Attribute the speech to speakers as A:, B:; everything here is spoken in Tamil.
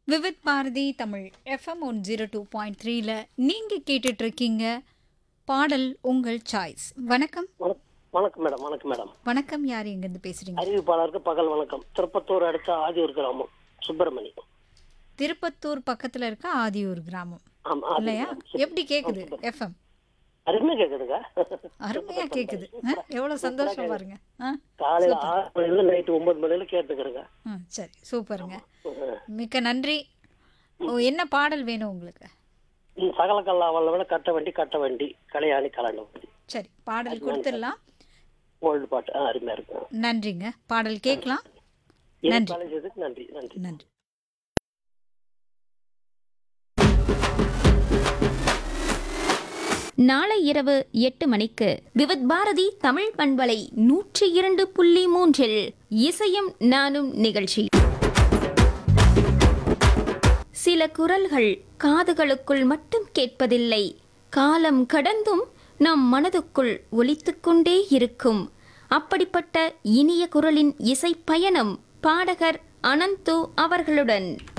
A: Vividh Bharati Tamil FM one zero two point த்ரீல நீங்கள் கேட்டுட்டு இருக்கீங்க பாடல் உங்கள் சாய்ஸ் வணக்கம்
B: வணக்- வணக்கம் மேடம் வணக்கம் மேடம்
A: வணக்கம் யார் எங்கேருந்து பேசுறீங்க
B: அறிவிப்பாளருக்கு பகல் வணக்கம் திருப்பத்தூர் அடுத்த ஆதியூர் கிராமம் சுப்பிரமணி
A: திருப்பத்தூர் பக்கத்துல இருக்க ஆதியூர் கிராமம்
B: ஆமா ஆதி-
A: இல்லையா எப்படி கேக்குது எஃப்எம்
B: அருமையா கேக்குதுங்க
A: அருமையா கேக்குது ஆ, எவ்வளவு சந்தோஷம் பாருங்க ஆ
B: காலையில ஆறு மணில நைட்டு ஒன்பது மணில கேட்டுக்கிறேங்க
A: ஆ, சரி சூப்பருங்க மிக்க நன்றி ஓ என்ன பாடல் வேணும் உங்களுக்கு
B: சகல கல்லா வல்ல கட்ட வண்டி கட்ட வண்டி கலையாணி கலாண்ட வண்டி
A: சரி பாடல் கொடுத்துடலாம்
B: ஓல்டு பாட்டு ஆ, அருமையா இருக்கும்
A: நன்றிங்க பாடல் கேட்கலாம்
B: இது
A: நன்றி.
B: கலைஞ்சதுக்கு நன்றி நன்றி
A: நன்றி
C: நாளை இரவு எட்டு மணிக்கு விவித் பாரதி தமிழ் பண்பலை நூற்றி இரண்டு புள்ளி மூன்றில் இசையும் நானும் நிகழ்ச்சி சில குரல்கள் காதுகளுக்குள் மட்டும் கேட்பதில்லை காலம் கடந்தும் நம் மனதுக்குள் ஒலித்துக் கொண்டே இருக்கும் அப்படிப்பட்ட இனிய குரலின் இசை பயணம் பாடகர் அனந்து அவர்களுடன்